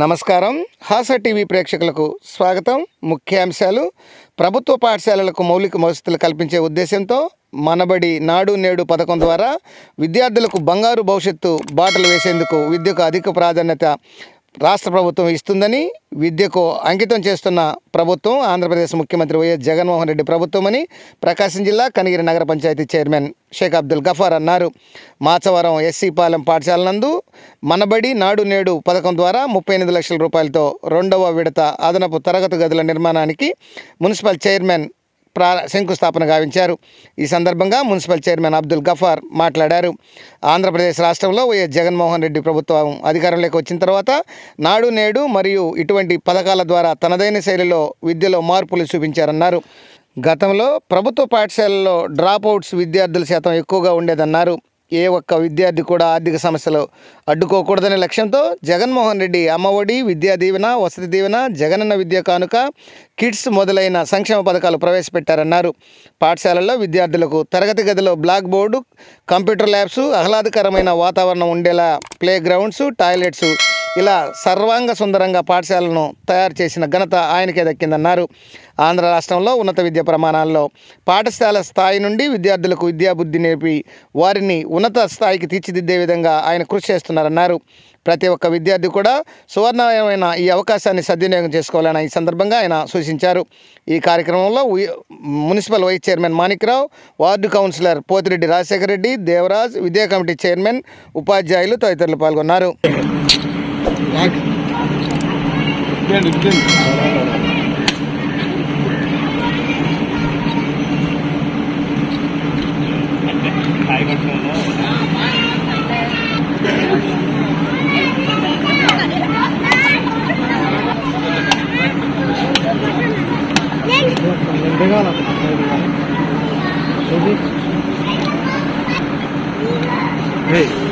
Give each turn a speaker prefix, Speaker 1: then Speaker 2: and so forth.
Speaker 1: నమస్కారం హాస టీవీ ప్రేక్షకులకు స్వాగతం ముఖ్యాంశాలు ప్రభుత్వ పాఠశాలలకు మౌలిక వసతులు కల్పించే ఉద్దేశంతో మనబడి నాడు నేడు పథకం ద్వారా విద్యార్థులకు బంగారు భవిష్యత్తు బాటలు వేసేందుకు విద్యకు అధిక ప్రాధాన్యత రాష్ట్ర ప్రభుత్వం ఇస్తుందని విద్యకు అంకితం చేస్తున్న ప్రభుత్వం ఆంధ్రప్రదేశ్ ముఖ్యమంత్రి వైఎస్ జగన్మోహన్ రెడ్డి ప్రభుత్వమని ప్రకాశం జిల్లా కనిగిరి నగర పంచాయతీ చైర్మన్ షేక్ అబ్దుల్ గఫార్ అన్నారు మాచవరం ఎస్సీ పాలెం పాఠశాల నందు మనబడి నాడు నేడు పథకం ద్వారా ముప్పై ఎనిమిది లక్షల రూపాయలతో రెండవ విడత అదనపు తరగతి గదుల నిర్మాణానికి మున్సిపల్ చైర్మన్ ప్రా శంకుస్థాపన గావించారు ఈ సందర్భంగా మున్సిపల్ చైర్మన్ అబ్దుల్ గఫార్ మాట్లాడారు ఆంధ్రప్రదేశ్ రాష్ట్రంలో వైఎస్ జగన్మోహన్ రెడ్డి ప్రభుత్వం అధికారంలోకి వచ్చిన తర్వాత నాడు నేడు మరియు ఇటువంటి పథకాల ద్వారా తనదైన శైలిలో విద్యలో మార్పులు చూపించారన్నారు గతంలో ప్రభుత్వ పాఠశాలల్లో డ్రాప్ అవుట్స్ విద్యార్థుల శాతం ఎక్కువగా ఉండేదన్నారు ఏ ఒక్క విద్యార్థి కూడా ఆర్థిక సమస్యలు అడ్డుకోకూడదనే లక్ష్యంతో జగన్మోహన్ రెడ్డి అమ్మఒడి విద్యా దీవెన వసతి దీవెన జగనన్న విద్యా కానుక కిడ్స్ మొదలైన సంక్షేమ పథకాలు ప్రవేశపెట్టారన్నారు పాఠశాలల్లో విద్యార్థులకు తరగతి గదిలో బ్లాక్ బోర్డు కంప్యూటర్ ల్యాబ్స్ ఆహ్లాదకరమైన వాతావరణం ఉండేలా ప్లే గ్రౌండ్స్ టాయిలెట్స్ ఇలా సర్వాంగ సుందరంగా పాఠశాలను తయారు చేసిన ఘనత ఆయనకే దక్కిందన్నారు ఆంధ్ర రాష్ట్రంలో ఉన్నత విద్య ప్రమాణాల్లో పాఠశాల స్థాయి నుండి విద్యార్థులకు విద్యాబుద్ధి నేర్పి వారిని ఉన్నత స్థాయికి తీర్చిదిద్దే విధంగా ఆయన కృషి చేస్తున్నారన్నారు ప్రతి ఒక్క విద్యార్థి కూడా సువర్ణమైన ఈ అవకాశాన్ని సద్వినియోగం చేసుకోవాలని ఈ సందర్భంగా ఆయన సూచించారు ఈ కార్యక్రమంలో ఉయ్- municipal vice chairman Manikrao ward councillor Pothireddy Rajasekhara Reddy Devaraj విద్యా కమిటీ చైర్మన్ ఉపాధ్యాయులు తదితరులు పాల్గొన్నారు
Speaker 2: Hey.